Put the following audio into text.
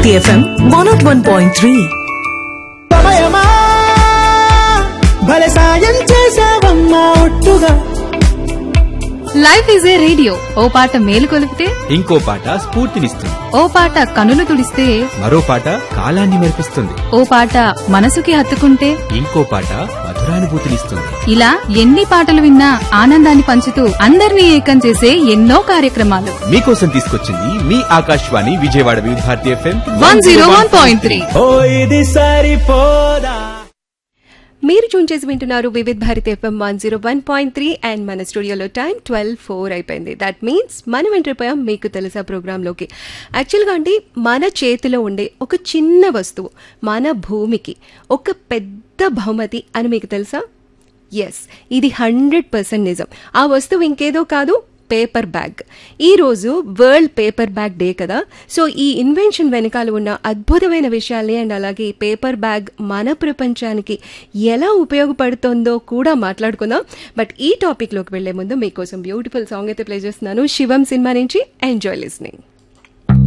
Bharati FM one naught one point three సమయమా భలే సాయం చేసావమ్మా ఒట్టుగా లైఫ్ ఈజ్ ఏ రేడియో ఓ పాట మేలు కొలిపితే ఇంకో పాట స్ఫూర్తినిస్తుంది ఓ పాట కనులు తుడిస్తే మరో పాట కాలాన్ని మెరిపిస్తుంది ఓ పాట మనసుకి హత్తుకుంటే ఇంకో పాట మధురానుభూతినిస్తుంది ఇలా ఎన్ని పాటలు విన్నా ఆనందాన్ని పంచుతూ అందరినీ ఏకం చేసే ఎన్నో కార్యక్రమాలు మీకోసం తీసుకొచ్చింది మీ Akashvani Vijayawada Vividh Bharati FM one zero one point three ఓ ఇది సరిపోదా మీరు చూన్ చేసి వింటున్నారు Vividh Bharat FM one zero one point three and మన స్టూడియోలో టైం ట్వెల్వ్ ఫోర్ అయిపోయింది దట్ మీన్స్ మనం ఎంటర్పోయాం మీకు తెలుసా ప్రోగ్రాంలోకి యాక్చువల్గా అంటే మన చేతిలో ఉండే ఒక చిన్న వస్తువు మన భూమికి ఒక పెద్ద బహుమతి అని మీకు తెలుసా ఎస్ ఇది హండ్రెడ్ పర్సెంట్ నిజం ఆ వస్తువు ఇంకేదో కాదు పేపర్ బ్యాగ్ ఈరోజు వరల్డ్ పేపర్ బ్యాగ్ డే కదా సో ఈ ఇన్వెన్షన్ వెనకాల ఉన్న అద్భుతమైన విషయాల్ని అండ్ అలాగే ఈ పేపర్ బ్యాగ్ మన ప్రపంచానికి ఎలా ఉపయోగపడుతుందో కూడా మాట్లాడుకుందాం బట్ ఈ టాపిక్లోకి వెళ్లే ముందు మీకోసం బ్యూటిఫుల్ సాంగ్ అయితే ప్లే చేస్తున్నాను శివం సినిమా నుంచి ఎంజాయ్ లిస్నింగ్